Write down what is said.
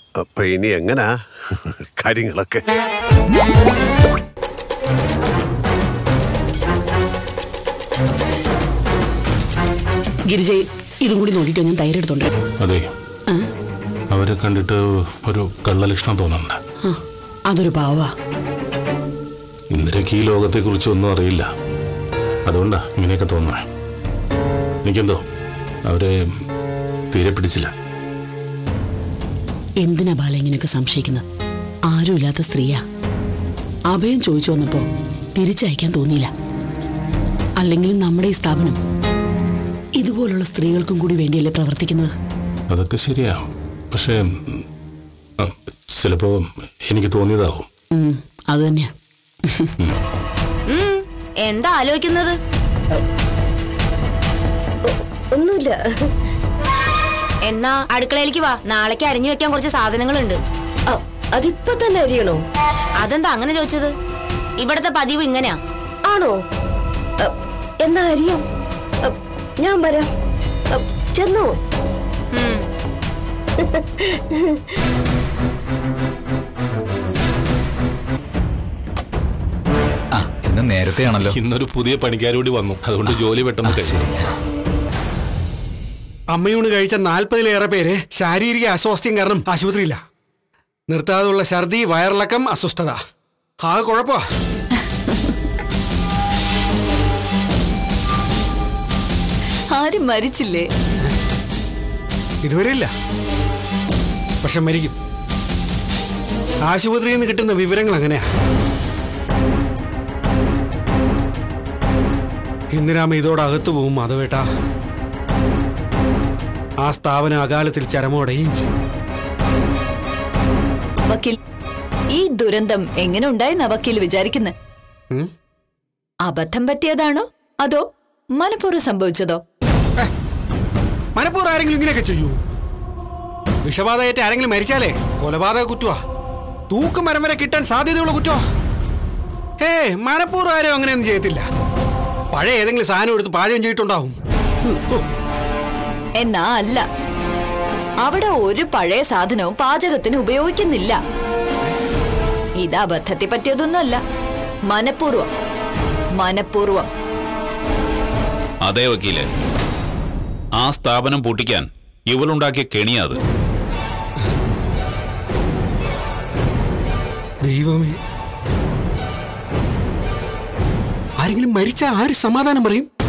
അപ്പൊ ഇനി എങ്ങനാ കാര്യങ്ങളൊക്കെ ഗിരിജ ഇതും കൂടി നോക്കിക്കോ ഞാൻ തൈരെടുത്തോണ്ട് വരാം. അതെ അവരെ കണ്ടിട്ട് ഒരു കള്ളലക്ഷണം തോന്നുന്നുണ്ട് ആ അതൊരു പാവാ ഇന്ദിരക്ക് ഈ ലോകത്തെക്കുറിച്ച് ഒന്നും അറിയില്ല അതുകൊണ്ടാ ഇങ്ങനെയൊക്കെ തോന്നുന്നത് എനിക്കെന്തോ അവരെ തീരെ പിടിച്ചില്ല എന്തിനാ ബാല ഇങ്ങനെയൊക്കെ സംശയിക്കുന്നത് ആരുമില്ലാത്ത സ്ത്രീയാ അഭയം ചോദിച്ചു വന്നപ്പോ തിരിച്ചയക്കാൻ തോന്നിയില്ല അല്ലെങ്കിലും നമ്മുടെ ഈ സ്ഥാപനം ഇതുപോലുള്ള സ്ത്രീകൾക്കും കൂടി വേണ്ടിയല്ലേ പ്രവർത്തിക്കുന്നത് അതൊക്കെ ശരിയാ പക്ഷേ ആ, ചിലപ്പോ എനിക്ക് തോന്നിയതാവും ഉം, അത് തന്നെയാ എന്താ ആലോചിക്കുന്നത് ഒന്നുമില്ല എന്നാ അടുക്കളയിലേക്ക് വാ നാളേക്ക് അരിഞ്ഞു വെക്കാൻ കുറച്ച് സാധനങ്ങളുണ്ട് അ- അതിപ്പോ തന്നെ അരിയണോ അതെന്താ അങ്ങനെ ചോദിച്ചത് ഇവിടത്തെ പതിവ് ഇങ്ങനെയാ ആണോ അ, എന്നാ അരിയാം അ, ഞാൻ വരാം അ, ചെന്നോ ഉം. ആ ഇന്ന് നേരത്തെയാണല്ലോ ഇന്നൊരു പുതിയ പണിക്കാരോടി വന്നു അതുകൊണ്ട് ജോലി പെട്ടെന്ന് കഴിഞ്ഞു അമ്മയൂണ് കഴിച്ച നാൽപ്പതിലേറെ പേര് ശാരീരിക അസ്വാസ്ഥ്യം കാരണം ആശുപത്രിയില്ല നിർത്താതെയുള്ള ഛർദി വയറിളക്കം അസ്വസ്ഥത ആകെ കുഴപ്പമാ ആരും മരിച്ചില്ലേ ഇതുവരെ ഇല്ല പക്ഷെ മരിക്കും ആശുപത്രിയിൽ നിന്ന് കിട്ടുന്ന വിവരങ്ങൾ അങ്ങനെയാ ഇന്ദിരാമ ഇതോടെ അകത്തു പോകും മാധവേട്ടാ ആ സ്ഥാപനം അകാലത്തിൽ ചരമോടെയും ചെയ്യും വക്കീൽ ഈ ദുരന്തം എങ്ങനെ ഉണ്ടായെന്നാ വക്കീൽ വിചാരിക്കുന്നത് ഉം? അബദ്ധം പറ്റിയതാണോ അതോ മനഃപൂർവ്വം സംഭവിച്ചതോ മനപ്പൂർവ്വം ആരെങ്കിലും ഇങ്ങനെയൊക്കെ ചെയ്യൂ വിഷബാധയേറ്റ് ആരെങ്കിലും മരിച്ചാലേ കൊലപാതക കുറ്റവാ തൂക്ക് മരം വരെ കിട്ടാൻ സാധ്യതയുള്ള കുറ്റവാ ഏ മനപ്പൂർവ്വം ആരും അങ്ങനെയൊന്നും ചെയ്യത്തില്ല പഴയ ഏതെങ്കിലും സാധനം എടുത്ത് പാചകം ചെയ്തിട്ടുണ്ടാവും ഉം, ഓ, എന്നാ അല്ല അവിടെ ഒരു പഴയ സാധനവും പാചകത്തിന് ഉപയോഗിക്കുന്നില്ല ഇത് അബദ്ധത്തെ പറ്റിയതൊന്നുമല്ല മനഃപൂർവ്വം മനഃപൂർവ്വം അതേ വക്കീലെ ആ സ്ഥാപനം പൂട്ടിക്കാൻ ഇവളുണ്ടാക്കിയ കെണിയാ അത് ദൈവമേ ആരെങ്കിലും മരിച്ച ആര് സമാധാനം പറയും